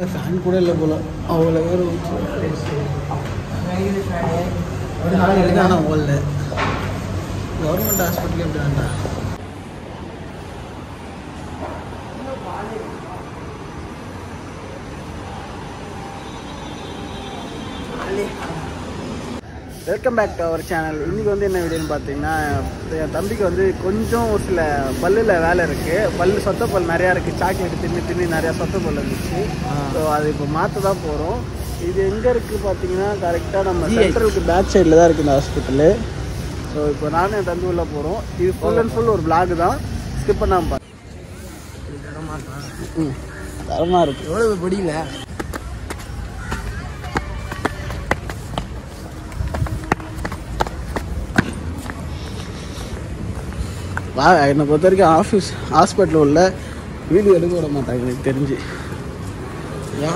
Fan கூட இல்லை போல அவ்வளோ பேர் ஆனால் ஓடல கவர்மெண்ட் ஹாஸ்பிட்டல் எப்படி வேண்டாம் welcome back to our channel இன்றைக்கி வந்து என்ன வீடியோன்னு பார்த்தீங்கன்னா என் தம்பிக்கு வந்து கொஞ்சம் ஒரு சில பல்லில் வேலை இருக்குது பல்லு சொத்த பல் நிறையா இருக்குது சாக்லேட் தின்னு தின்னு நிறையா சொத்த பல் இருந்துச்சு ஸோ அது இப்போ மாற்ற தான் போகிறோம் இது எங்கே இருக்குது பார்த்தீங்கன்னா கரெக்டாக நம்ம சென்ட்ரலுக்கு பேக் சைடில் தான் இருக்குது இந்த ஹாஸ்பிட்டலு ஸோ இப்போ நானும் என் தம்பி உள்ள போகிறோம் இது ஃபுல் அண்ட் ஃபுல் ஒரு பிளாக் தான் ஸ்கிப் பண்ணாமல் பாரு ம் தரமாக இருக்குது எவ்வளவு பொடியில வா என்னை பொறுத்த வரைக்கும் ஆஃபீஸ் ஹாஸ்பிட்டலில் உள்ள வீடியோ எடுக்க விட மாட்டாங்க எனக்கு தெரிஞ்சு ஏன்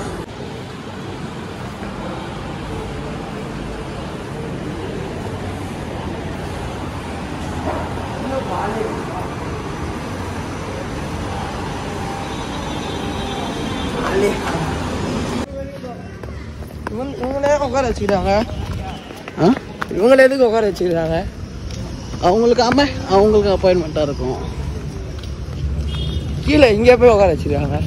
இவங்க இவங்களே உட்கார வச்சுக்கிறாங்க ஆ இவங்களே எதுக்கு உட்கார வச்சுக்கிறாங்க அவங்களுக்கு ஆமாம் அவங்களுக்கு அப்பாயின்மெண்ட்டாக இருக்கும் கீழே இங்கே போய் உட்கார வச்சுக்கிறாங்க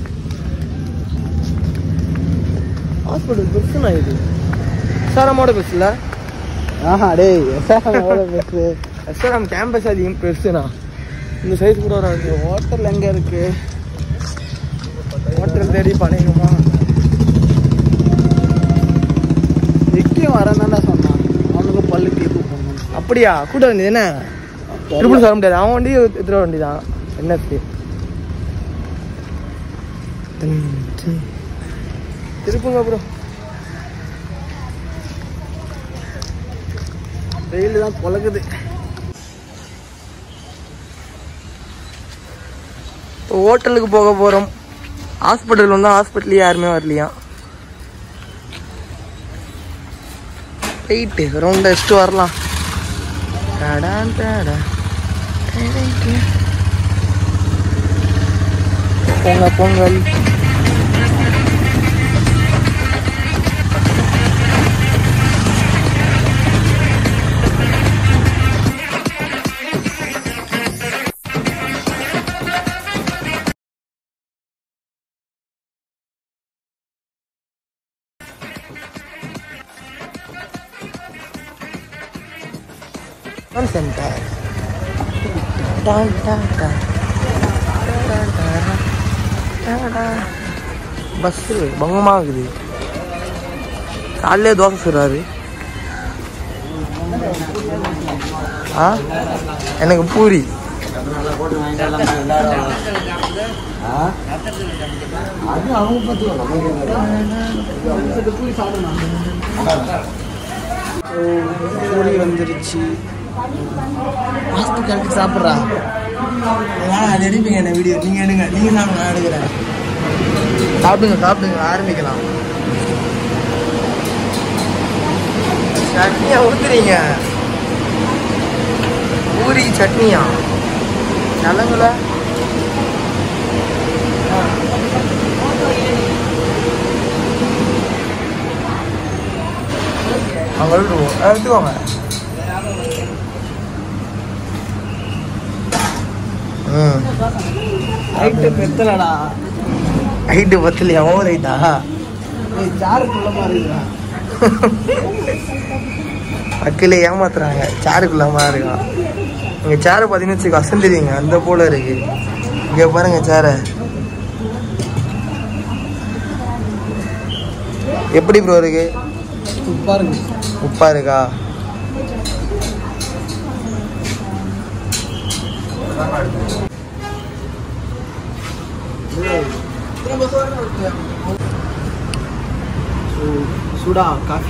ஹாஸ்பிட்டல் பெருசுண்ணா இது எஸ்ஆர்எம்மோட பெருசுல ஆஹா டேய் எஸ்ஆர்எம் எவ்வளோ பேசு எஸ்ஆர்எம் கேம்பஸ் அதிகம் பெருசுண்ணா இந்த சைஸ் கூட வராது ஹோட்டல் எங்கே இருக்குது ஹோட்டல் தேடி பழையமா நிக்கியம் வரேன்னு சொன்னான் அவனுக்கு பல்லு கிளிப்பு போகணும் அப்படியா கூட வந்தது என்ன திருப்பி சொல்ல முடியாது அவன் வண்டி எடுத்துட வண்டி தான் என்எஃப்சி திருப்புங்க ப்ரோ வெயில் தான் பொழக்குது இப்போ ஹோட்டலுக்கு போக போகிறோம் ஹாஸ்பிட்டல் வந்தால் ஹாஸ்பிட்டல் யாருமே வரலையா போயிட்டு ரவுண்ட் அடிச்சுட்டு வரலாம் டடான் டடா. பொங்கல் பொங்கல் ஃபன் சென்டர் டான் டான் டான். டான் டான் டான் டான். பஸ்ஸு பங்கமாக இருக்குது காலையிலே தோசை சுடுறாரு ஆ எனக்கு பூரி பூரி வந்துருச்சு மாஸ்க்கு கட்டி சாப்பிட்றா அது எடுப்பீங்க என்ன வீடியோ நீங்கள் எடுங்க நீங்கள் சாப்பிடுங்க நான் எடுக்கிறேன் சாப்பிடுங்க சாப்பிடுங்க ஆரம்பிக்கலாம் சட்னியா ஊத்துறீங்க பூரி சட்னியா கிளம்புல அவங்க எடுத்துவோம் எடுத்துக்கோங்க ம் ரைட்டு பெத்தலடா ஹைட்டு பத்தலையா ஓவர் ஹைட்டா ஏய் சாருக்குள்ள மாறிடுறா அக்கில ஏமாத்துறாங்க சேருக்குள்ள மாதிரி இருக்கான் இங்க சேரை பார்த்தீங்கன்னு வச்சுக்கோ அசந்துடுவீங்க அந்த போல இருக்கு இங்க பாருங்க சேரை எப்படி ப்ரோ இருக்கு பாருங்க உப்பா இருக்கா சுடா காஃபி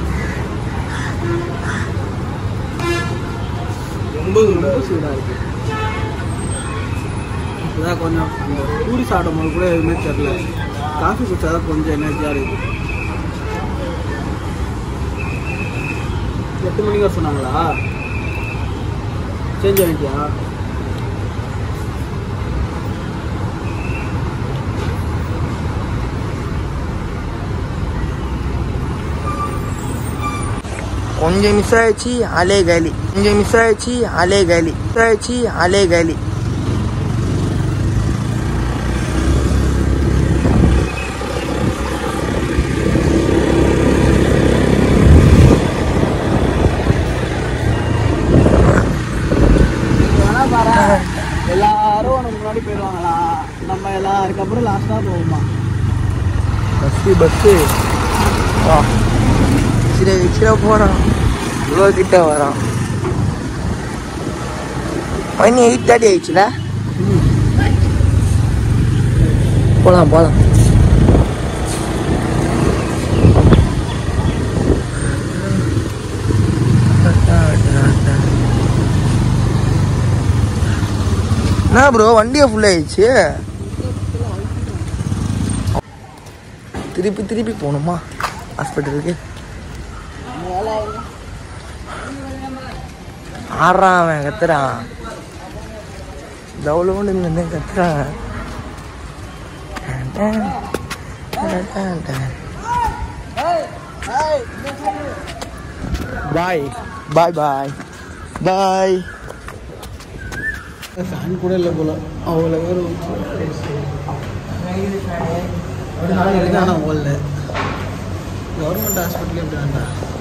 ரொம்ப ரொம்ப சூடாக இருக்கு இப்போதான் கொஞ்சம் அந்த பூரி சாப்பிடும் போது கூட எதுவுமே தெரில காஃபி குடிச்சாதான் கொஞ்சம் எனர்ஜியாக இருக்குது எட்டு மணிக்கு வர சொன்னாங்களா சேஞ்ச் ஆகிட்டியா கொஞ்சம் மிஸ் ஆயிடுச்சு அலே காலி கொஞ்சம் மிஸ் ஆயிடுச்சு அலே காலி மிஸ் ஆயிடுச்சு அலே காலி வேணா பாரு எல்லாரும் உனக்கு முன்னாடி போயிடுவாங்களா நம்ம எல்லாருக்கு அப்புறம் லாஸ்ட்டாக போவோமா பஸ்ஸு பஸ்ஸு வா சில சில போகிறான் இவ்வளோ கிட்ட வரான் மணி எயிட் தேர்ட்டி ஆயிடுச்சுல போகலாம் போகலாம் என்ன ப்ரோ வண்டியே ஃபுல் ஆயிடுச்சு திருப்பி திருப்பி போகணுமா ஹாஸ்பிட்டலுக்கு ஆடுறான் அவன் கத்துறான் தவளோன்னு இருந்து கத்துறான் டன், டன், டன், டன். பாய் பாய் பாய் பாய் ஃபேன் கூட இல்லை போல அவ்வளோ பேர் ஆனால் ஓடல கவர்மெண்ட் ஹாஸ்பிட்டல் எப்படி வேண்டா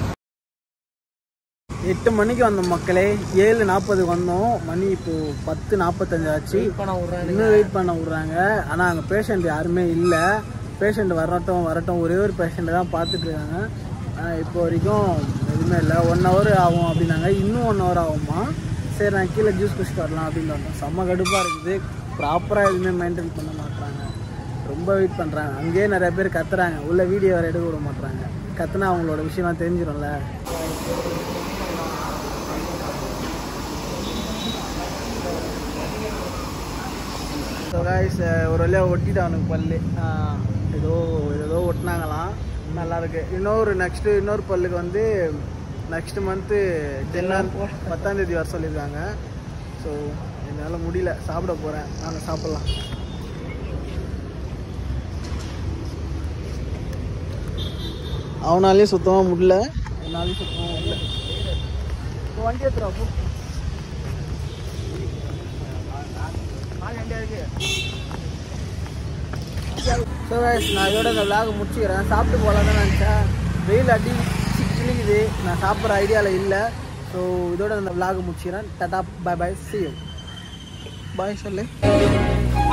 எட்டு மணிக்கு வந்த மக்களே ஏழு நாற்பதுக்கு வந்தோம் மணி இப்போ பத்து நாற்பத்தஞ்சு ஆச்சு இன்னும் வெயிட் பண்ண விட்றாங்க ஆனால் அங்கே பேஷண்ட் யாருமே இல்லை பேஷண்ட் வரட்டும் வரட்டும் ஒரே ஒரு பேஷண்ட் தான் பார்த்துட்டு இருக்காங்க ஆனால் இப்போ வரைக்கும் எதுவுமே இல்லை ஒன் ஹவர் ஆகும் அப்படின்னாங்க இன்னும் ஒன் ஹவர் ஆகுமா சரி நான் கீழே ஜூஸ் குடிச்சிட்டு வரலாம் அப்படின்னு வந்தோம் செம்ம கடுப்பாக இருக்குது ப்ராப்பராக எதுவுமே மெயின்டைன் பண்ண மாட்றாங்க ரொம்ப வெயிட் பண்ணுறாங்க அங்கேயே நிறைய பேர் கத்துறாங்க உள்ள வீடியோ வேறு எடுக்க விட மாட்றாங்க கத்துனா அவங்களோட விஷயம்லாம் தெரிஞ்சிடும்ல ஸோ காய்ஸ் ஒரு வழியாக ஒட்டிட்டு அவனுக்கு பல்லு ஆஹ் ஏதோ ஏதோ ஒட்டினாங்களாம் நல்லா இருக்கு இன்னொரு நெக்ஸ்ட்டு இன்னொரு பல்லுக்கு வந்து நெக்ஸ்ட் மந்த்து ஜென்னால் பத்தாம் தேதி வர சொல்லியிருக்காங்க ஸோ என்னால் முடியல சாப்பிட போகிறேன் நாங்கள் சாப்பிட்லாம் அவனாலேயும் சுத்தமாக முடியல என்னாலையும் சுத்தமாக முடியல இப்போ வண்டி எடுத்துறா போ ஸோ நான் இதோட இந்த விளாக் முடிச்சுக்கிறேன் சாப்பிட்டு போகலாம் தான் நினச்சேன் வெயில் அடி கிழிக்குது நான் சாப்பிட்ற ஐடியாவில் இல்லை ஸோ இதோட இந்த விளாக் முடிச்சுக்கிறேன் டாடா பை பை சி பாய் சொல்லு